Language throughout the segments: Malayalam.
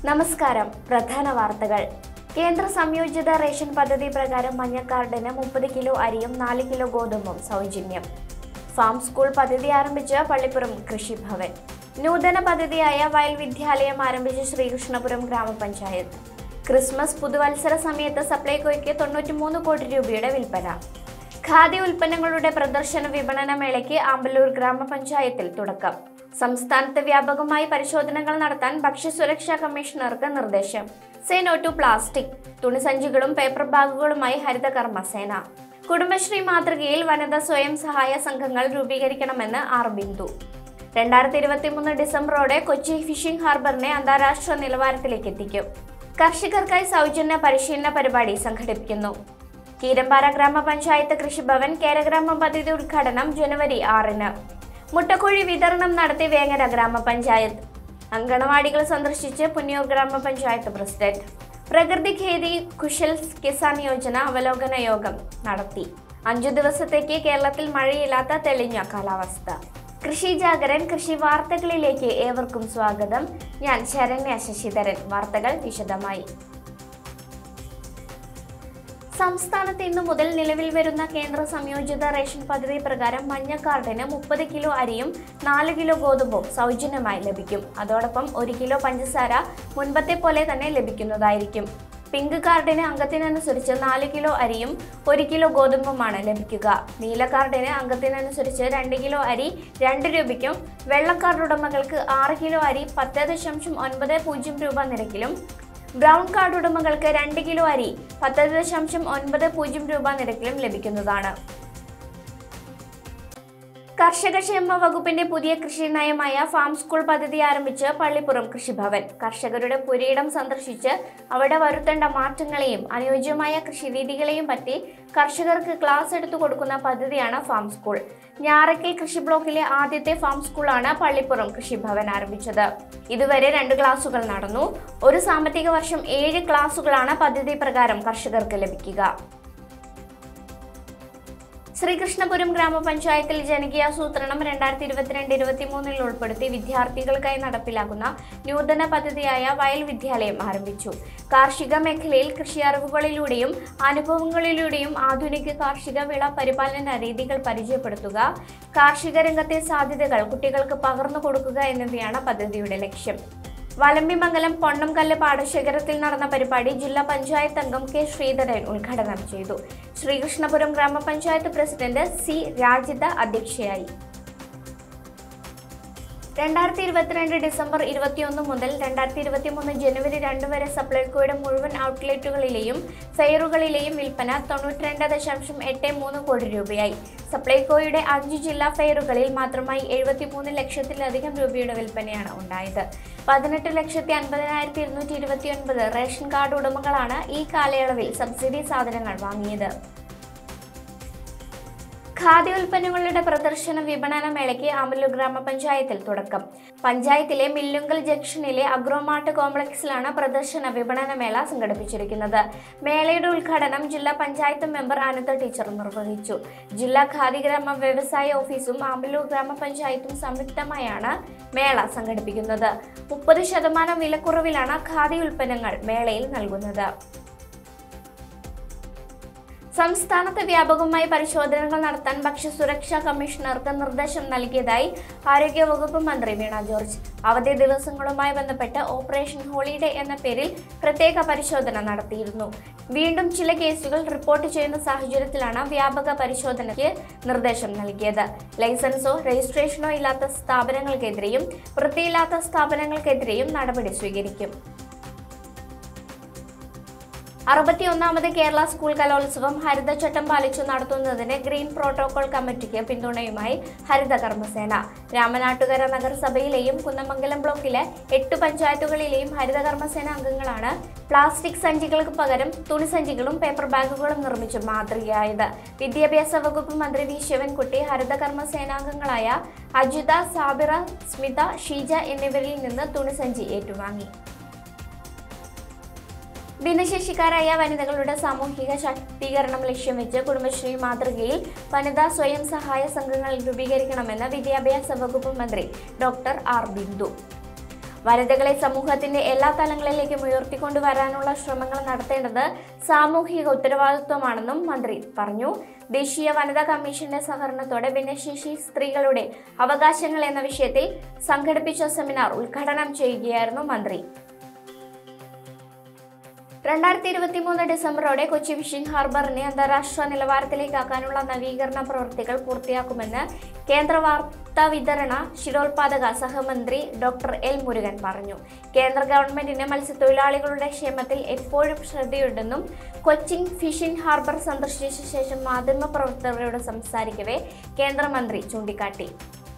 നമസ്കാരം പ്രധാന വാർത്തകൾ കേന്ദ്ര സംയോജിത റേഷൻ പദ്ധതി പ്രകാരം മഞ്ഞക്കാർഡിന് മുപ്പത് കിലോ അരിയും നാല് കിലോ ഗോതമ്പും സൗജന്യം ഫാം സ്കൂൾ പദ്ധതി ആരംഭിച്ച പള്ളിപ്പുറം കൃഷിഭവൻ നൂതന പദ്ധതിയായ വയൽ വിദ്യാലയം ആരംഭിച്ച ശ്രീകൃഷ്ണപുരം ഗ്രാമപഞ്ചായത്ത് ക്രിസ്മസ് പുതുവത്സര സമയത്ത് സപ്ലൈകോയ്ക്ക് തൊണ്ണൂറ്റിമൂന്ന് കോടി രൂപയുടെ വിൽപ്പന ഖാദി ഉൽപ്പന്നങ്ങളുടെ പ്രദർശന വിപണന മേളയ്ക്ക് ആമ്പല്ലൂർ ഗ്രാമപഞ്ചായത്തിൽ തുടക്കം സംസ്ഥാനത്ത് വ്യാപകമായി പരിശോധനകൾ നടത്താൻ ഭക്ഷ്യസുരക്ഷാ കമ്മീഷണർക്ക് നിർദ്ദേശം സേ നോ ടു പ്ലാസ്റ്റിക് തുണിസഞ്ചികളും പേപ്പർ ബാഗുകളുമായി ഹരിത കർമ്മസേന കുടുംബശ്രീ മാതൃകയിൽ വനിതാ സ്വയം സഹായ സംഘങ്ങൾ രൂപീകരിക്കണമെന്ന് ആർ ബിന്ദു രണ്ടായിരത്തി ഇരുപത്തിമൂന്ന് ഡിസംബറോടെ കൊച്ചി ഫിഷിംഗ് ഹാർബറിനെ അന്താരാഷ്ട്ര നിലവാരത്തിലേക്ക് എത്തിക്കും കർഷകർക്കായി സൗജന്യ പരിശീലന പരിപാടി സംഘടിപ്പിക്കുന്നു കീരമ്പാറ ഗ്രാമപഞ്ചായത്ത് കൃഷിഭവൻ കേരഗ്രാമ പദ്ധതി ഉദ്ഘാടനം ജനുവരി ആറിന് മുട്ടക്കുഴി വിതരണം നടത്തി വേങ്ങര ഗ്രാമപഞ്ചായത്ത് അങ്കണവാടികൾ സന്ദർശിച്ച് പുന്നിയൂർ ഗ്രാമപഞ്ചായത്ത് പ്രസിഡന്റ് പ്രകൃതി ഖേദി കുശൽ കിസാൻ യോജന അവലോകന യോഗം നടത്തി അഞ്ചു ദിവസത്തേക്ക് കേരളത്തിൽ മഴയില്ലാത്ത തെളിഞ്ഞ കാലാവസ്ഥ കൃഷി ജാഗരൻ കൃഷി വാർത്തകളിലേക്ക് ഏവർക്കും സ്വാഗതം ഞാൻ ശരണ്യ ശശിധരൻ വാർത്തകൾ വിശദമായി സംസ്ഥാനത്ത് ഇന്നു മുതൽ നിലവിൽ വരുന്ന കേന്ദ്ര സംയോജിത റേഷൻ പദ്ധതി പ്രകാരം മഞ്ഞ കാർഡിന് മുപ്പത് കിലോ അരിയും നാല് കിലോ ഗോതമ്പും സൗജന്യമായി ലഭിക്കും അതോടൊപ്പം ഒരു കിലോ പഞ്ചസാര മുൻപത്തെ പോലെ തന്നെ ലഭിക്കുന്നതായിരിക്കും പിങ്ക് കാർഡിന് അംഗത്തിനനുസരിച്ച് നാല് കിലോ അരിയും ഒരു കിലോ ഗോതമ്പുമാണ് ലഭിക്കുക നീല കാർഡിന് അംഗത്തിനനുസരിച്ച് രണ്ട് കിലോ അരി രണ്ട് രൂപയ്ക്കും വെള്ള കാർഡ് ഉടമകൾക്ക് ആറ് കിലോ അരി പത്ത് ദശാംശം ഒൻപത് പൂജ്യം രൂപ നിരക്കിലും ബ്രൗൺ കാർഡ് ഉടമകൾക്ക് രണ്ട് കിലോ അരി പത്ത് ദശാംശം ഒൻപത് പൂജ്യം രൂപ നിരക്കിലും ലഭിക്കുന്നതാണ് കർഷക ക്ഷേമ വകുപ്പിന്റെ പുതിയ കൃഷി നയമായ ഫാം സ്കൂൾ പദ്ധതി ആരംഭിച്ച് പള്ളിപ്പുറം കൃഷിഭവൻ കർഷകരുടെ പുരയിടം സന്ദർശിച്ച് അവിടെ വരുത്തേണ്ട മാറ്റങ്ങളെയും അനുയോജ്യമായ കൃഷിരീതികളെയും പറ്റി കർഷകർക്ക് ക്ലാസ് എടുത്തു കൊടുക്കുന്ന പദ്ധതിയാണ് ഫാം സ്കൂൾ ഞാറക്കൽ കൃഷി ബ്ലോക്കിലെ ആദ്യത്തെ ഫാം സ്കൂളാണ് പള്ളിപ്പുറം കൃഷിഭവൻ ആരംഭിച്ചത് ഇതുവരെ രണ്ട് ക്ലാസുകൾ നടന്നു ഒരു സാമ്പത്തിക വർഷം ഏഴ് ക്ലാസുകളാണ് പദ്ധതി പ്രകാരം കർഷകർക്ക് ലഭിക്കുക ശ്രീകൃഷ്ണപുരം ഗ്രാമപഞ്ചായത്തിൽ ജനകീയാസൂത്രണം രണ്ടായിരത്തി ഇരുപത്തിരണ്ട് ഇരുപത്തിമൂന്നിൽ ഉൾപ്പെടുത്തി വിദ്യാർത്ഥികൾക്കായി നടപ്പിലാക്കുന്ന നൂതന പദ്ധതിയായ വയൽ വിദ്യാലയം ആരംഭിച്ചു കാർഷിക മേഖലയിൽ കൃഷി അറിവുകളിലൂടെയും അനുഭവങ്ങളിലൂടെയും ആധുനിക കാർഷിക വിള പരിപാലന രീതികൾ പരിചയപ്പെടുത്തുക കാർഷിക രംഗത്തെ സാധ്യതകൾ കുട്ടികൾക്ക് പകർന്നു കൊടുക്കുക എന്നിവയാണ് പദ്ധതിയുടെ ലക്ഷ്യം വലമ്പിമംഗലം പൊണ്ണംകല്ല് പാടശേഖരത്തിൽ നടന്ന പരിപാടി ജില്ലാ പഞ്ചായത്ത് അംഗം കെ ശ്രീധരൻ ഉദ്ഘാടനം ചെയ്തു ശ്രീകൃഷ്ണപുരം ഗ്രാമപഞ്ചായത്ത് പ്രസിഡന്റ് സി രാജിത അധ്യക്ഷയായി രണ്ടായിരത്തി ഇരുപത്തിരണ്ട് ഡിസംബർ ഇരുപത്തിയൊന്ന് മുതൽ രണ്ടായിരത്തി ഇരുപത്തിമൂന്ന് ജനുവരി രണ്ട് വരെ സപ്ലൈകോയുടെ മുഴുവൻ ഔട്ട്ലെറ്റുകളിലെയും ഫെയറുകളിലെയും വിൽപ്പന തൊണ്ണൂറ്റിരണ്ട് ദശാംശം എട്ട് മൂന്ന് കോടി രൂപയായി സപ്ലൈകോയുടെ അഞ്ച് ജില്ലാ ഫെയറുകളിൽ മാത്രമായി എഴുപത്തിമൂന്ന് ലക്ഷത്തിലധികം രൂപയുടെ വിൽപ്പനയാണ് ഉണ്ടായത് പതിനെട്ട് ലക്ഷത്തി അൻപതിനായിരത്തി ഇരുന്നൂറ്റി ഇരുപത്തി ഒൻപത് റേഷൻ കാർഡ് ഉടമകളാണ് ഈ കാലയളവിൽ സബ്സിഡി സാധനങ്ങൾ വാങ്ങിയത് ഖാദ്യ ഉൽപ്പന്നങ്ങളുടെ പ്രദർശന വിപണന മേളയ്ക്ക് ആമ്പല്ലൂർ ഗ്രാമപഞ്ചായത്തിൽ തുടക്കം പഞ്ചായത്തിലെ മില്ലുങ്കൽ ജംഗ്ഷനിലെ അഗ്രോമാർട്ട് കോംപ്ലക്സിലാണ് പ്രദർശന വിപണന മേള സംഘടിപ്പിച്ചിരിക്കുന്നത് മേളയുടെ ഉദ്ഘാടനം ജില്ലാ പഞ്ചായത്ത് മെമ്പർ അനന്ത ടീച്ചർ നിർവഹിച്ചു ജില്ലാ ഖാദി ഗ്രാമ വ്യവസായ ഓഫീസും ആമ്പല്ലൂർ ഗ്രാമപഞ്ചായത്തും സംയുക്തമായാണ് മേള സംഘടിപ്പിക്കുന്നത് മുപ്പത് ശതമാനം വിലക്കുറവിലാണ് ഖാദി ഉൽപ്പന്നങ്ങൾ മേളയിൽ നൽകുന്നത് സംസ്ഥാനത്ത് വ്യാപകമായി പരിശോധനകൾ നടത്താൻ ഭക്ഷ്യസുരക്ഷാ കമ്മീഷണർക്ക് നിർദ്ദേശം നൽകിയതായി ആരോഗ്യവകുപ്പ് മന്ത്രി വീണ ജോർജ് അവധി ദിവസങ്ങളുമായി ബന്ധപ്പെട്ട് ഓപ്പറേഷൻ ഹോളിഡേ എന്ന പേരിൽ പ്രത്യേക പരിശോധന നടത്തിയിരുന്നു വീണ്ടും ചില കേസുകൾ റിപ്പോർട്ട് ചെയ്യുന്ന സാഹചര്യത്തിലാണ് വ്യാപക പരിശോധനയ്ക്ക് നിർദ്ദേശം നൽകിയത് ലൈസൻസോ രജിസ്ട്രേഷനോ ഇല്ലാത്ത സ്ഥാപനങ്ങൾക്കെതിരെയും വൃത്തിയില്ലാത്ത സ്ഥാപനങ്ങൾക്കെതിരെയും നടപടി സ്വീകരിക്കും അറുപത്തിയൊന്നാമത് കേരള സ്കൂൾ കലോത്സവം ഹരിതചട്ടം പാലിച്ചു നടത്തുന്നതിന് ഗ്രീൻ പ്രോട്ടോകോൾ കമ്മിറ്റിക്ക് പിന്തുണയുമായി ഹരിത കർമ്മസേന രാമനാട്ടുകര നഗരസഭയിലെയും കുന്നമംഗലം ബ്ലോക്കിലെ എട്ട് പഞ്ചായത്തുകളിലെയും ഹരിത കർമ്മസേന അംഗങ്ങളാണ് പ്ലാസ്റ്റിക് സഞ്ചികൾക്ക് പകരം തുണിസഞ്ചികളും പേപ്പർ ബാഗുകളും നിർമ്മിച്ച് മാതൃകയായത് വിദ്യാഭ്യാസ വകുപ്പ് മന്ത്രി വി ശിവൻകുട്ടി ഹരിത കർമ്മസേനാംഗങ്ങളായ അജിത സാബിറ സ്മിത ഷീജ എന്നിവരിൽ നിന്ന് തുണിസഞ്ചി ഏറ്റുവാങ്ങി ഭിന്നശേഷിക്കാരായ വനിതകളുടെ സാമൂഹിക ശാക്തീകരണം ലക്ഷ്യം വെച്ച് കുടുംബശ്രീ മാതൃകയിൽ വനിതാ സ്വയം സഹായ സംഘങ്ങൾ രൂപീകരിക്കണമെന്ന് വിദ്യാഭ്യാസ വകുപ്പ് മന്ത്രി ഡോക്ടർ ആർ ബിന്ദു വനിതകളെ സമൂഹത്തിന്റെ എല്ലാ തലങ്ങളിലേക്കും ഉയർത്തിക്കൊണ്ടുവരാനുള്ള ശ്രമങ്ങൾ നടത്തേണ്ടത് സാമൂഹിക ഉത്തരവാദിത്വമാണെന്നും മന്ത്രി പറഞ്ഞു ദേശീയ വനിതാ കമ്മീഷന്റെ സഹകരണത്തോടെ ഭിന്നശേഷി സ്ത്രീകളുടെ അവകാശങ്ങൾ എന്ന വിഷയത്തിൽ സംഘടിപ്പിച്ച സെമിനാർ ഉദ്ഘാടനം ചെയ്യുകയായിരുന്നു മന്ത്രി രണ്ടായിരത്തി ഇരുപത്തി മൂന്ന് ഡിസംബറോടെ കൊച്ചി ഫിഷിംഗ് ഹാർബറിനെ അന്താരാഷ്ട്ര നിലവാരത്തിലേക്കാക്കാനുള്ള നവീകരണ പ്രവൃത്തികൾ പൂർത്തിയാക്കുമെന്ന് കേന്ദ്ര വാർത്താ വിതരണ ക്ഷീരോത്പാദക സഹമന്ത്രി ഡോക്ടർ എൽ മുരുകൻ പറഞ്ഞു കേന്ദ്ര ഗവൺമെന്റിന് മത്സ്യത്തൊഴിലാളികളുടെ ക്ഷേമത്തിൽ എപ്പോഴും ശ്രദ്ധയുണ്ടെന്നും കൊച്ചിൻ ഫിഷിംഗ് ഹാർബർ സന്ദർശിച്ച ശേഷം മാധ്യമപ്രവർത്തകരോട് സംസാരിക്കവേ കേന്ദ്രമന്ത്രി ചൂണ്ടിക്കാട്ടി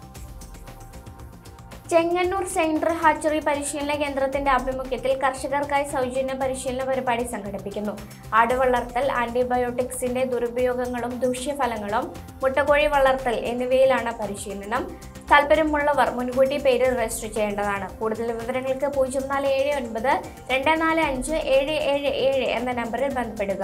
ചെങ്ങന്നൂർ സെൻട്രൽ ഹാച്ചറി പരിശീലന കേന്ദ്രത്തിന്റെ ആഭിമുഖ്യത്തിൽ കർഷകർക്കായി സൗജന്യ പരിശീലന പരിപാടി സംഘടിപ്പിക്കുന്നു ആട് വളർത്തൽ ആന്റിബയോട്ടിക്സിന്റെ ദുരുപയോഗങ്ങളും ദൂഷ്യഫലങ്ങളും മുട്ടക്കോഴി വളർത്തൽ എന്നിവയിലാണ് പരിശീലനം താല്പര്യമുള്ളവർ മുൻകൂട്ടി പേര് രജിസ്റ്റർ ചെയ്യേണ്ടതാണ് കൂടുതൽ വിവരങ്ങൾക്ക് പൂജ്യം നാല് ഏഴ് ഒൻപത് രണ്ട് നാല് അഞ്ച് ഏഴ് ഏഴ് ഏഴ് എന്ന നമ്പറിൽ ബന്ധപ്പെടുക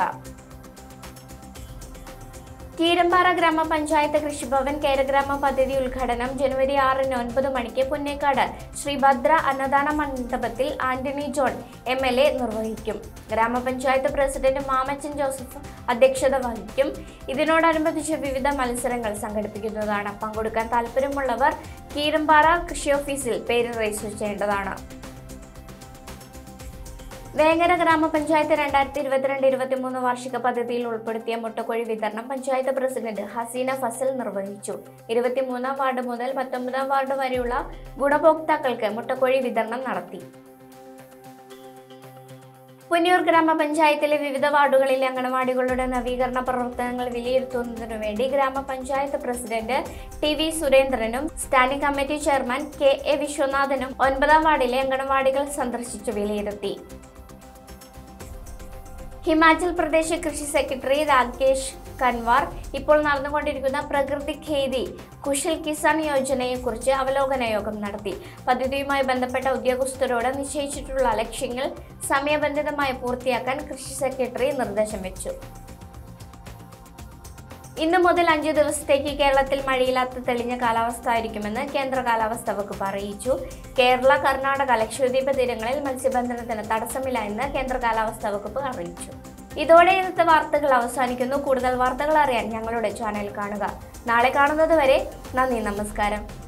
കീരമ്പാറ ഗ്രാമപഞ്ചായത്ത് കൃഷിഭവൻ കേരഗ്രാമ പദ്ധതി ഉദ്ഘാടനം ജനുവരി ആറിന് ഒൻപത് മണിക്ക് പുന്നേക്കാട് ശ്രീ ഭദ്ര അന്നദാന മണ്ഡപത്തിൽ Antony John M L A നിർവഹിക്കും ഗ്രാമപഞ്ചായത്ത് പ്രസിഡന്റ് മാമച്ചൻ ജോസഫ് അധ്യക്ഷത വഹിക്കും ഇതിനോടനുബന്ധിച്ച് വിവിധ മത്സരങ്ങൾ സംഘടിപ്പിക്കുന്നതാണ് പങ്കെടുക്കാൻ താല്പര്യമുള്ളവർ കീരമ്പാറ കൃഷി ഓഫീസിൽ പേര് രജിസ്റ്റർ ചെയ്യേണ്ടതാണ് വേങ്ങര ഗ്രാമപഞ്ചായത്ത് രണ്ടായിരത്തി ഇരുപത്തിരണ്ട് ഇരുപത്തിമൂന്ന് വാർഷിക പദ്ധതിയിൽ ഉൾപ്പെടുത്തിയ മുട്ടക്കോഴി വിതരണം പഞ്ചായത്ത് പ്രസിഡന്റ് ഹസീന ഫസൽ നിർവഹിച്ചു ഇരുപത്തിമൂന്നാം വാർഡ് മുതൽ പത്തൊമ്പതാം വാർഡ് വരെയുള്ള ഗുണഭോക്താക്കൾക്ക് മുട്ടക്കോഴി വിതരണം നടത്തി പുന്നൂർ ഗ്രാമപഞ്ചായത്തിലെ വിവിധ വാർഡുകളിലെ അംഗനവാടികളുടെ നവീകരണ പ്രവർത്തനങ്ങൾ വിലയിരുത്തുന്നതിനു വേണ്ടി ഗ്രാമപഞ്ചായത്ത് പ്രസിഡന്റ് ടി വി സുരേന്ദ്രനും standing committee chairman K A വിശ്വനാഥനും ഒൻപതാം വാർഡിലെ അംഗനവാടികൾ സന്ദർശിച്ചു വിലയിരുത്തി ഹിമാചൽ പ്രദേശ് കൃഷി സെക്രട്ടറി രാകേഷ് കൻവാർ ഇപ്പോൾ നടന്നുകൊണ്ടിരിക്കുന്ന പ്രകൃതി ഖേതി കുശൽ കിസാൻ യോജനയെക്കുറിച്ച് അവലോകന യോഗം നടത്തി പദ്ധതിയുമായി ബന്ധപ്പെട്ട ഉദ്യോഗസ്ഥരോട് നിശ്ചയിച്ചിട്ടുള്ള ലക്ഷ്യങ്ങൾ സമയബന്ധിതമായി പൂർത്തിയാക്കാൻ കൃഷി സെക്രട്ടറി നിർദ്ദേശം വെച്ചു ഇന്നു മുതൽ അഞ്ചു ദിവസത്തേക്ക് കേരളത്തിൽ മഴയില്ലാത്ത തെളിഞ്ഞ കാലാവസ്ഥ ആയിരിക്കുമെന്ന് കേന്ദ്ര കാലാവസ്ഥാ വകുപ്പ് അറിയിച്ചു കേരള കർണാടക ലക്ഷദ്വീപ് തീരങ്ങളിൽ മത്സ്യബന്ധനത്തിന് തടസ്സമില്ല എന്ന് കേന്ദ്ര കാലാവസ്ഥാ വകുപ്പ് അറിയിച്ചു ഇതോടെ ഇന്നത്തെ വാർത്തകൾ അവസാനിക്കുന്നു കൂടുതൽ വാർത്തകൾ അറിയാൻ ഞങ്ങളുടെ ചാനൽ കാണുക നാളെ കാണുന്നത് വരെ നന്ദി നമസ്കാരം